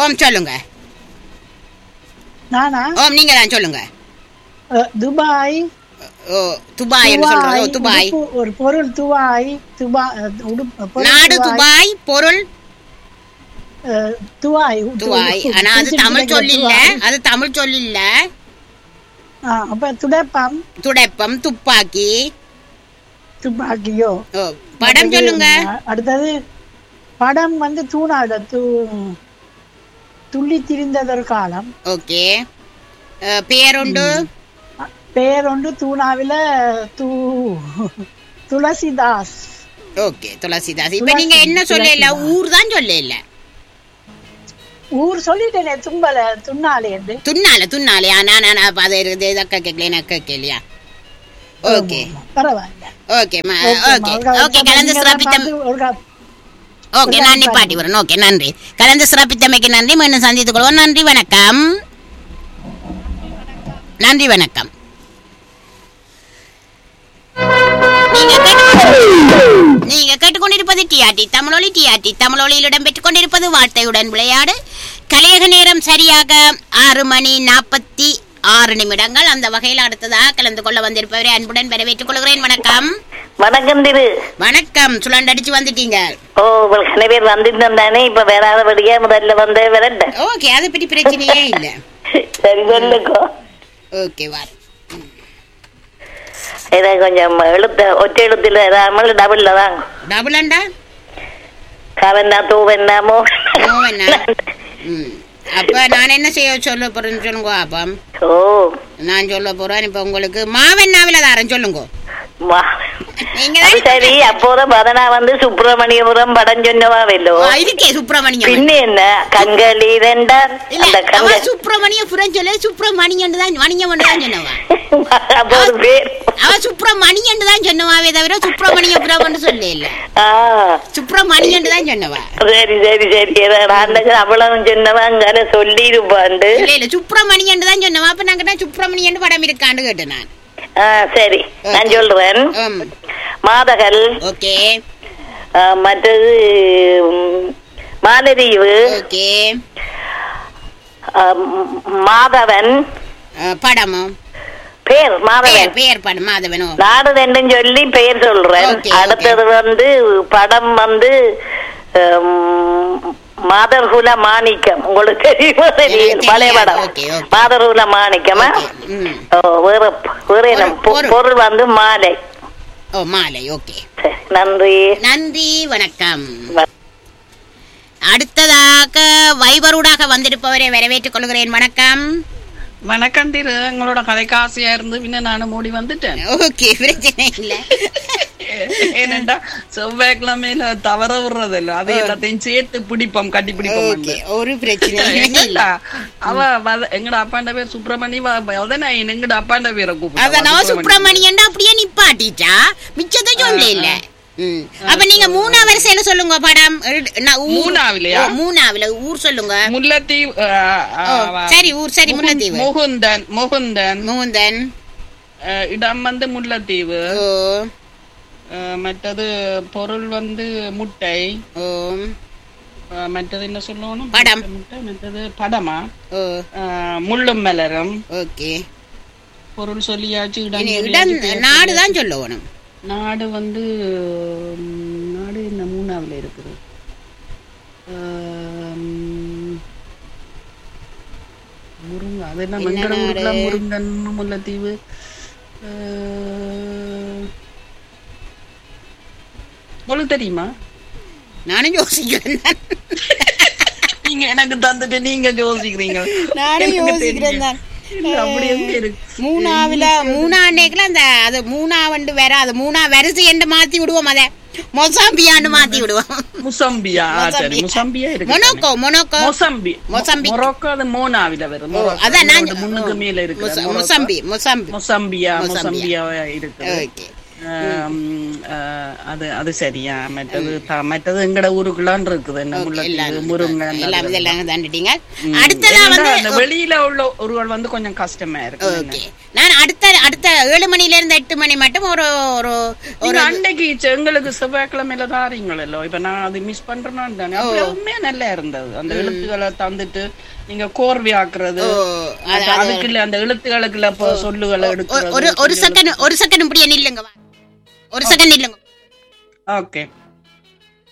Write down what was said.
ஓம் சொல்லுங்க நானா ஓம் நீங்க தான் சொல்லுங்க அஹ், துபாய் ஓ துபாய் என்று சொல்றது ஓ, துபாய் உடுப்பு- ஒரு பொருள் துபாய் துபாய் அஹ், உடுப்பு- பொருள் நாடு துபாய் பொருள் அஹ், துபாய் உடு- துபாய் உடுப்பு. ஆனா அது தமிழ் சொல் இல்ல அது தமிழ் சொல் இல்ல ஆ, அப்ப துடைப்பம் துடைப்பம் துப்பாக்கி துப்பாக்கியோ ஓ, படம் சொல்லுங்க அஹ், அடுத்தது படம் வந்து தூணாட தூ துள்ளி திரிந்ததொரு காலம் ஓகே அஹ், பேருண்டு பேர் ஒன்று தூணாவில தூ துளசிதாஸ் ஓகே துளசிதாஸ் இப்ப நீங்க என்ன சொல்லல ஊர் தான் சொல்லல ஊர் சொல்லிட்டேனே தும்பல துண்ணாலே என்று துண்ணால துண்ணாலே ஆனா நான் அப்ப அதை இருக்குது அக்கா கேட்கல எனக்கு கேட்கலையா ஓகே பரவாயில்ல ஓகே ஓகே ஓகே கலந்து சிறப்பித்தம் ஓகே நான் நிப்பாட்டி வரேன் ஓகே நன்றி கலந்து சிறப்பித்தமைக்கு நன்றி மீண்டும் சந்தித்துக் கொள்வோம் நன்றி வணக்கம் நன்றி வணக்கம் நீங்க கேட்டு- நீங்க கேட்டுக்கொண்டிருப்பது டிஆர்டி தமிழொலி டிஆர்டி தமிழொலியில் இடம்பெற்றுக் கொண்டிருப்பது வார்த்தையுடன் விளையாடு கலையக நேரம் சரியாக ஆறு மணி நாற்பத்தி ஆறு நிமிடங்கள் அந்த வகையில் அடுத்ததாக கலந்து கொள்ள வந்திருப்பவரை அன்புடன் வரவேற்றுக் கொள்கிறேன் வணக்கம் வணக்கம் திரு வணக்கம் சுழண்டடிச்சு வந்துட்டீங்க ஓ உங்களுக்கு நிறைய பேர் வந்துருந்தோம் தானே இப்ப வேறாதபடியா முதல்ல வந்தே விரட்ட ஓகே அதை பற்றி பிரச்சனையே இல்ல சரி சொல்லுக்கோ ஓகே வார் இதை கொஞ்சம் எழுத்த ஒற்றை எழுத்துல இல்லாமல் டபுள்ல தான் டபுள் அண்டா கவன்னா தூவன்னாமோ மோவனா ம் அப்ப நான் என்ன செய்ய சொல்ல போறேன்னு சொல்லுங்க அப்பம் ஓ நான் சொல்ல போறேன் இப்ப உங்களுக்கு மாவெண்ணாவில தாரேன் சொல்லுங்க வா. நீங்க அது தான் சரி அப்போதான் பதனா வந்து சுப்பிரமணியபுரம் படம் சொன்னவா வெல்லோ ஆ, இருக்கே சுப்பிரமணியம் பின்ன என்ன கண்கள் இரண்டார் இல்ல அந்த அவ கண்கள் சுப்பிரமணிய புரஞ்சொல்ல சுப்பிரமணியன் தான் மணியம் தான் சொன்னவா அப்போ ஒரு பேர் அவ சுப்பிரமணியன் தான் சொன்னவாவே தவிர சுப்பிரமணியபுரம் சொல்ல இல்ல ஆ சுப்பிரமணியன் தான் சொன்னவா சரி சரி சரி ஏதா அந்த அவ்வளவு சொன்னவா அங்கால சொல்லி இருப்பாண்டு இல்ல இல்ல சுப்பிரமணியன் தான் சொன்னவா அப்ப நான் கேட்டேன் சுப்பிரமணியன் படம் இருக்கான்னு கேட்டேன் நான் ஆ சரி நான் சொல்றேன் ம் மாதகல் ஓகே ஆ, மற்றது ம், மாலதீவு ஓகே ஆ, ம், மாதவன் படமும் பேர் மாதவன் பேர் பேர் படம் மாதவனோ நாடு ரெண்டும் சொல்லி பெயர் சொல்றேன் Okay, okay. அடுத்தது வந்து படம் வந்து ம், மாதர்குல மாணிக்கம் உங்களுக்கு தெரியுமா தெரியல தெரியாது. பழைய படம் Okay, okay. மாதர்குல மாணிக்கமா Okay, ம். ஓ, வேற வேற என்ன? பொ- பொருள். பொருள் வந்து மாலை ஓ மாலை ஓகே சரி, நன்றி நன்றி வணக்கம் வ- அடுத்ததாக வைபரூடாக வந்திருப்பவரை வரவேற்றுக் கொள்கிறேன் வணக்கம் வணக்கம் திரு உங்களோட கதைக்கு ஆசையா இருந்து பின்ன நானும் மூடி வந்துட்டேன் ஓகே பிரச்சனை இல்ல ஏனென்றா செவ்வாய்க்கிழமையில தவற விடுறதில்ல அதை எல்லாத்தையும் சேர்த்து பிடிப்போம் கட்டி பிடிப்போம் ஓகே ஒரு பிரச்சனையும் இல்ல எங்கடா அவ வத- எங்கட அப்பாண்ட பேர் சுப்பிரமணி அதான் எங்கட அப்பாண்ட பேரை அத நான் கூப்பிட்டேன் சுப்பிரமணியன் அப்படியே நிப்பாட்டிட்டா மிச்சத்தை சொல்ல இல்ல ம். அப்ப நீங்க மூணா வரிசையில சொல்லுங்க படம் எழு- நான் ஊர்- மூணாவிலயா? ஓ, மூணாவில ஊர் சொல்லுங்க முல்லைத்தீவு ஆ, ஆ, ஓ, ஆ, சரி ஊர் சரி முகுந்த்- முல்லைத்தீவு முகுந்தன் முகுந்தன் மூந்தன் ஆ, இடம் வந்து முல்லைத்தீவு ஓ ஆ, மற்றது பொருள் வந்து முட்டை ஓ ஆ, மற்றது என்ன சொல்லணும் படம். முட்டை மற்றது படமா ஓ ஆ, முள்ளும் மலரும் ஓகே பொருள் சொல்லியாச்சு இடம் இனி சொல்லியாச்சு, இடம் பேர் நாடு தான் சொல்லணும் நாடு வந்து ம், நாடு இந்த மூணாவில் இருக்குது ஆம், முருங்கை அது என்ன என்ன மங்கட ஊருக்குள்ள நாடு? முருங்கன் முல்லைத்தீவு ஆ, உங்களுக்கு தெரியுமா நானும் யோசிக்கிறேன் தான். நீங்க எனக்கு தந்துட்டு நீங்க யோசிக்கிறீங்க நானும் எனக்கு யோசிக்கிறேன் தெரியும். தான். இல்ல, அப்படி எப்படி இருக்கு மூணாவில மூணா அன்னைக்குல அந்த அது மூணா வண்டு வேற அது மூணா வரிசை என்று மாத்தி விடுவோம் அத மொசாம்பியான்னு மாத்தி விடுவோம் முசம்பியா ஆ, சரி மொசாம்பியா. முசம்பியா இருக்கு Monaco Monaco mosambi Mozambique. Morocco அது மோனாவில வரும் ஓ, அதான் நான் முன்னுக்கு மேல இருக்கு மொச- மொசம்பி மொசம்பி மொசம்பியா மொசம்பியா. மொசம்பியா இருக்கு ஓகே ஆம், ஆ, அது அது சரியா மற்றது த- மற்றது எங்கட ஊருக்குள்ளான் இருக்குது என்ன முல்லைத்தீவு முருங்கை அந்த எல்லாம் அது. இதெல்லாம் தாண்டிட்டீங்க ம். அடுத்ததா என்னடா, வந்து அந்த வெளியில உள்ள ஒருவர் வந்து கொஞ்சம் கஷ்டமா இருக்கு ஓகே நான் அடுத்த அடுத்த ஏழு மணில இருந்து எட்டு மணி மட்டும் ஒரு ஒரு ஒரு அன்னைக்கு செ- எங்களுக்கு செவ்வாய்க்கிழமையில தாரீங்களோ இப்ப நான் அது மிஸ் பண்றேன்னு தானே அப்ப உண்மையா நல்லா இருந்தது அந்த எழுத்துக்களை தந்துட்டு நீங்க கோர்வையாக்குறது ஓ, அது- அது- அதுக்குள்ள அந்த எழுத்துக்களுக்குள்ள இப்ப சொல்லுகளை ஒரு- எடுக்கிறது ஒரு ஒரு செகண்ட் ஒரு செகண்ட் இப்படியே நில்லுங்க வா. ஒரு செகண்ட் நில்லுங்க ஓகே